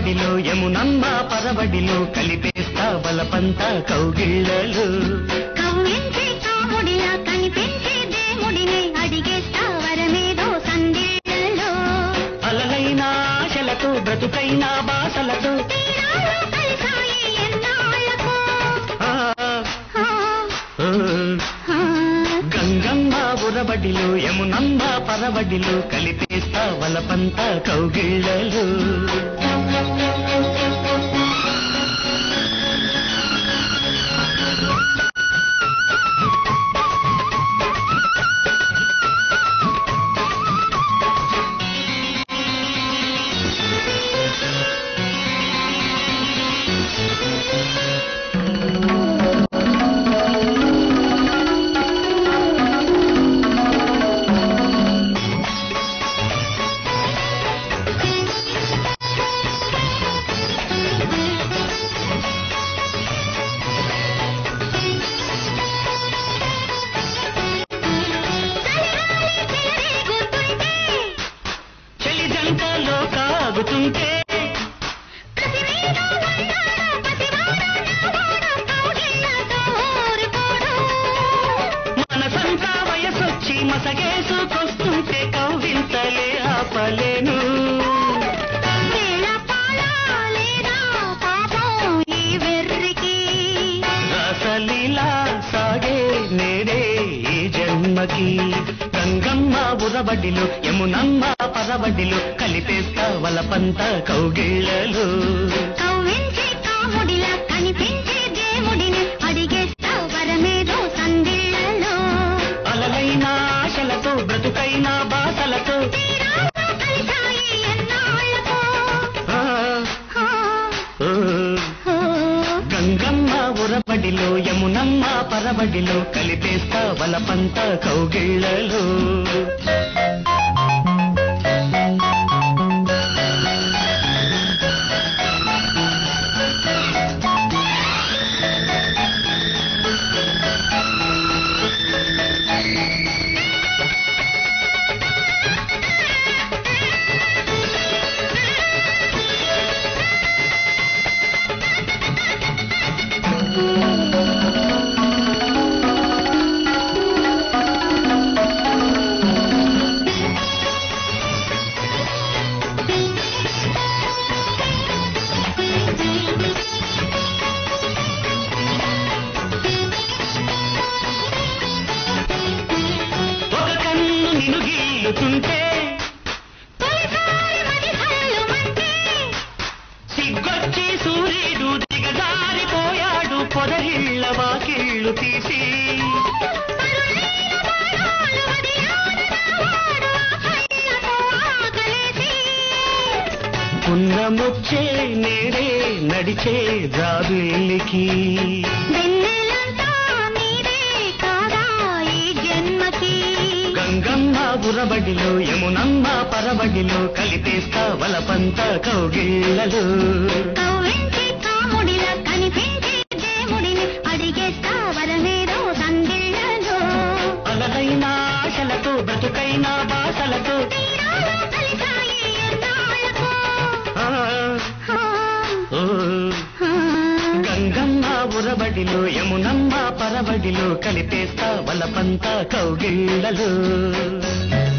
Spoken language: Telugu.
ఉరబడిలో యమునమ్మ పరబడిలో కలిపేస్తా బలపంత కౌగిళ్ళలు కవ్వించే కాముడిలా కనిపించే దేవుడిని అడిగేస్తా వరమేదో సందేళ్ళలో అలలైన ఆశలతో బ్రతుకైన బాసలతో తీరాలు కలిసాయి ఎన్నాళ్ళకో ఆ, ఆ, ఆ, ఆ. గంగమ్మ ఉరబడిలో యమునమ్మ పరబడిలో కలిపేస్తా బలపంత కౌగిళ్ళలు చెలిజంటలో కాగుతుంటే మనసంతా వయసొచ్చి మసగేసుకొస్తుంటే కౌవింతలే ఆపలేను రసలీలా సాగే నేడే ఈ జన్మకి గంగమ్మ ఉరబడిలో యమునమ్మ పరబడిలో కలిపేస్తా వలపంత కౌగిళ్ళలు కనిపించే దేవుడిని అడిగేస్తా వరమేదో సందిళ్ళలో అలలైన ఆశలతో బ్రతుకైన బాసలతో తీరాలు కలిసాయి ఎన్నాళ్ళకో ఆ, ఆ, ఓ. ఆ. గంగమ్మ ఉరబడిలో యమునమ్మ పరబడిలో కలిపేస్తా వలపంత కౌగిళ్ళలు ఒక కన్ను నిన్ను గీలుతుంటే తొలిసారి మది సల్లుమంటే సిగ్గొచ్చి సూర్యుడు దిగజారిపోయాడు పొదరిళ్ళ వాకిళ్ళు తీసి పున్నముచ్చే నేడే నడిచే రావిల్లికి గంగమ్మ బురబడిలో యమునమ్మ పరబడిలో కలిపేస్తా వలపంత కౌగిళ్ళలు అలలైన ఆశలతో బ్రతుకైన బాసలతో ఆ, ఓ. గంగమ్మ ఉరబడిలో యమునమ్మ పరబడిలో కలిపేస్తా వలపంత కౌగిళ్ళలు